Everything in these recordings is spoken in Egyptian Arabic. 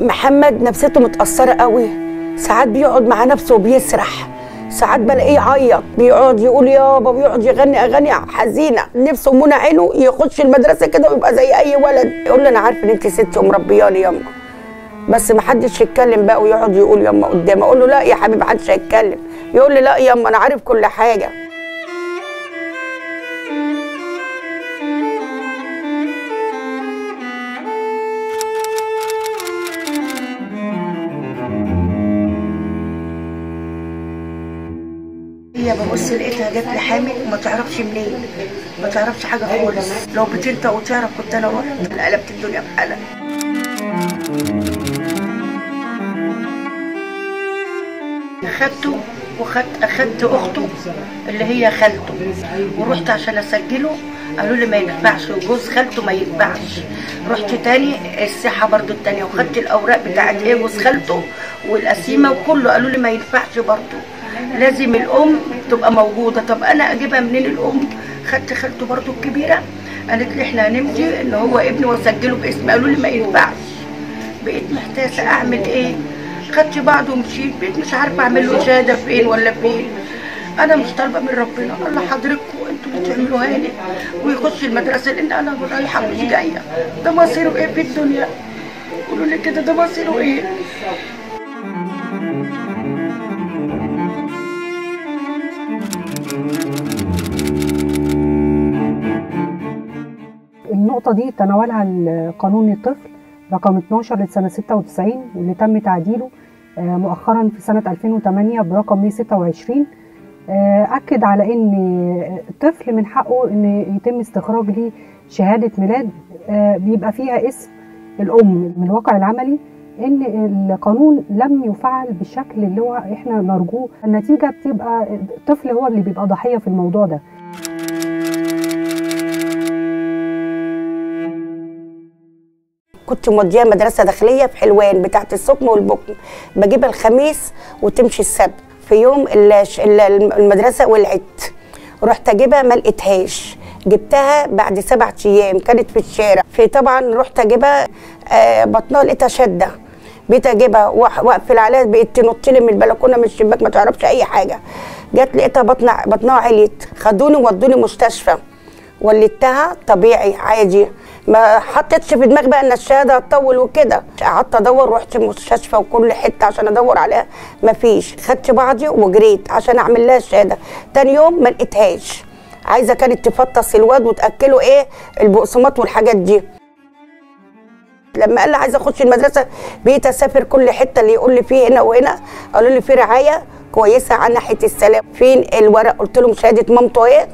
محمد نفسيته متأثرة قوي ساعات بيقعد مع نفسه وبيسرح ساعات بلاقيه يعيط بيقعد يقول يابا بيقعد يغني اغاني حزينه نفسه منى عينه يخش المدرسه كده ويبقى زي اي ولد يقول لي انا عارف ان انت ست ومربياني ياما بس ما حدش يتكلم بقى ويقعد يقول ياما قدامي اقول له لا يا حبيبي ما حدش هيتكلم يقول لي لا ياما انا عارف كل حاجه هي ببص لقيتها جت لي حامل وما تعرفش منين ما تعرفش حاجه خالص لو بتنطق وتعرف كنت انا رحت قلبت الدنيا بحالها اخدته وخدت اخدت اخته اللي هي خالته ورحت عشان اسجله قالوا لي ما ينفعش وجوز خالته ما ينفعش رحت تاني الساحه برضو التانية وخدت الاوراق بتاعت ايه جوز خالته والقسيمه وكله قالوا لي ما ينفعش برضو لازم الام تبقى موجوده طب انا اجيبها منين الام خدت خالته برضو الكبيره قالت لي احنا هنمضي ان هو ابني واسجله باسمي قالوا لي ما ينفعش بقيت محتاسه اعمل ايه خدت بعض ومشيت بقيت مش عارفه اعمل له شهاده فين ولا فين انا مش طالبه من ربنا الله حضرتكم انتوا اللي تعملوها لي ويخش المدرسه لان انا رايحه مش جايه ده مصيره ايه في الدنيا قولوا لي كده ده مصيره ايه النقطة دي تناولها قانون الطفل رقم 12 لسنة 96 واللي تم تعديله آه، مؤخرا في سنة 2008 برقم 126 آه، أكد على إن الطفل من حقه إن يتم استخراج ليه شهادة ميلاد آه، بيبقى فيها اسم الأم من الواقع العملي إن القانون لم يفعل بالشكل اللي هو إحنا نرجوه النتيجة بتبقى الطفل هو اللي بيبقى ضحية في الموضوع ده كنت موديها مدرسه داخليه في حلوان بتاعه السكم والبكم بجيبها الخميس وتمشي السبت في يوم الش- ال- المدرسه ولعت رحت اجيبها ما لقيتهاش جبتها بعد سبع ايام كانت في الشارع في طبعا رحت اجيبها آه بطنها لقيتها شده بقيت اجيبها وأح- واقفل عليها بقيت تنط لي من البلكونه من الشباك ما تعرفش اي حاجه جت لقيتها بطنها بطنها عليت خدوني ودوني مستشفى ولدتها طبيعي عادي ما حطيتش في دماغي بقى ان الشهاده هتطول وكده قعدت ادور رحت المستشفى وكل حته عشان ادور عليها ما فيش خدت بعضي وجريت عشان اعمل لها الشهاده تاني يوم ما لقيتهاش عايزه كانت تفطس الواد وتاكله ايه البقسماط والحاجات دي لما قال لي عايزه اخش المدرسه بقيت اسافر كل حته اللي يقول لي فيه هنا وهنا قالوا لي في رعايه كويسه عن ناحيه السلام فين الورق قلت لهم شهاده مامته ايه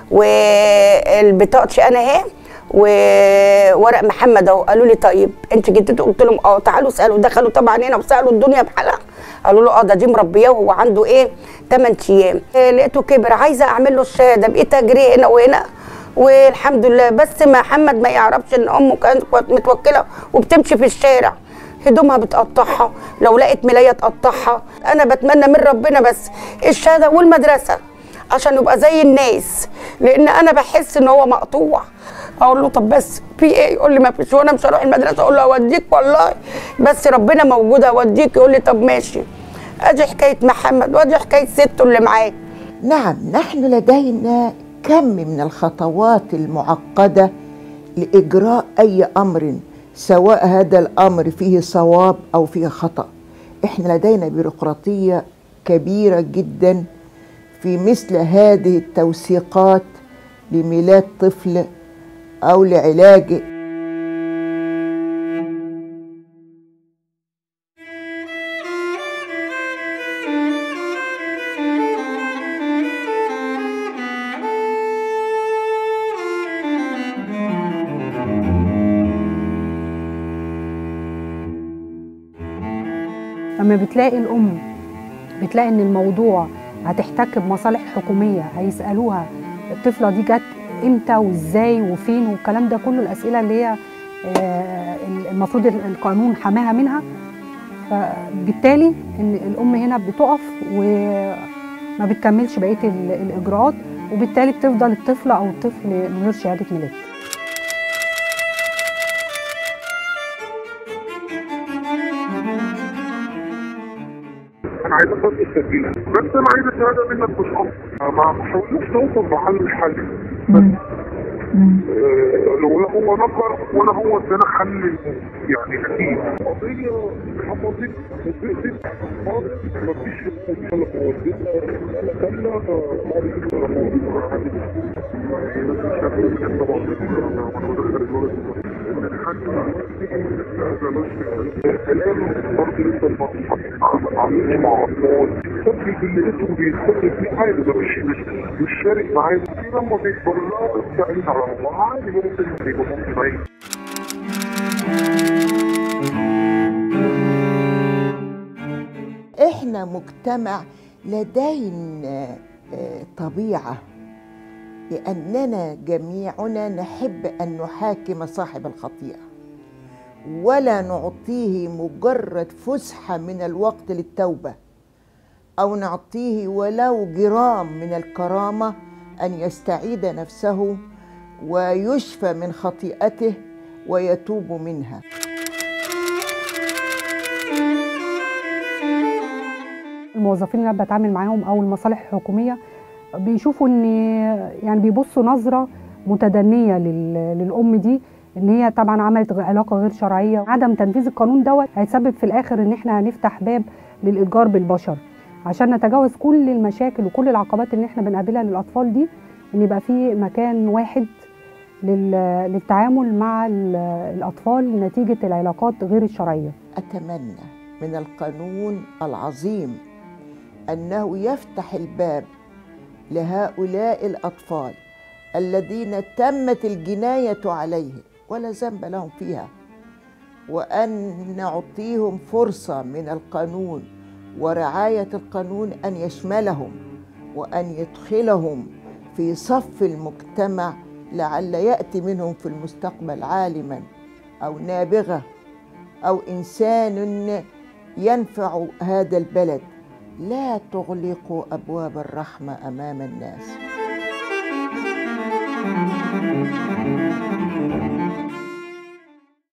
والبطاقتي انا اهي وورق محمد اهو قالوا لي طيب انت جدته قلت لهم اه تعالوا اسالوا دخلوا طبعا هنا وسالوا الدنيا بحالها قالوا له اه ده دي مربياه وهو عنده ايه 8 ايام إيه، لقيته كبر عايزه اعمل له الشهاده بقيت اجري هنا وهنا والحمد لله بس محمد ما يعرفش ان امه كانت متوكله وبتمشي في الشارع هدومها بتقطعها لو لقيت ملايه تقطعها انا بتمنى من ربنا بس الشهاده والمدرسه عشان يبقى زي الناس لان انا بحس ان هو مقطوع اقول له طب بس في ايه يقول لي ما فيش وانا مش هروح المدرسه اقول له اوديك والله بس ربنا موجود اوديك يقول لي طب ماشي ادي حكايه محمد وادي حكايه سته اللي معاه نعم نحن لدينا كم من الخطوات المعقده لاجراء اي امر سواء هذا الامر فيه صواب او فيه خطا احنا لدينا بيروقراطيه كبيره جدا في مثل هذه التوثيقات لميلاد طفل او لعلاج لما بتلاقي الام بتلاقي ان الموضوع هتحتك بمصالح حكوميه هيسالوها الطفله دي جت امتى وازاي وفين والكلام ده كله الاسئله اللي هي آه، المفروض القانون حماها منها فبالتالي ان الام هنا بتقف وما بتكملش بقيه ال- الاجراءات وبالتالي بتفضل الطفله او الطفل من غير شهاده ميلاد انا عايزك بس تسجلها بس انا عايز الشهاده منك مش اكتر ما حاولناش نوصل لحل الحل آه، لو هو نكر وانا هو ادانا حل يعني اكيد قضيه حصلت وفقت خالص مفيش مشكله وديتها انا كامله بعد كده كلام برضه لسه ما عاملش مع اطفال سجل اللي اسمه بيتسجل فيه عادي ده مش مش مش شارك معايا في لما بيكبر لا استعين على الله عادي ممكن يبقى ممكن عادي احنا مجتمع لدينا آه، طبيعه لاننا جميعنا نحب ان نحاكم صاحب الخطيئه ولا نعطيه مجرد فسحه من الوقت للتوبه او نعطيه ولو جرام من الكرامه ان يستعيد نفسه ويشفى من خطيئته ويتوب منها الموظفين اللي انا بتعامل معاهم او المصالح الحكوميه بيشوفوا ان يعني بيبصوا نظره متدنيه لل- للام دي ان هي طبعا عملت غ- علاقه غير شرعيه عدم تنفيذ القانون دوت هيسبب في الاخر ان احنا هنفتح باب للاتجار بالبشر عشان نتجاوز كل المشاكل وكل العقبات اللي احنا بنقابلها للاطفال دي ان يبقى في مكان واحد لل- للتعامل مع ال- الاطفال نتيجه العلاقات غير الشرعيه اتمنى من القانون العظيم انه يفتح الباب لهؤلاء الاطفال الذين تمت الجنايه عليهم ولا ذنب لهم فيها وان نعطيهم فرصه من القانون ورعايه القانون ان يشملهم وان يدخلهم في صف المجتمع لعل ياتي منهم في المستقبل عالما او نابغه او انسان ينفع هذا البلد لا تغلقوا ابواب الرحمه امام الناس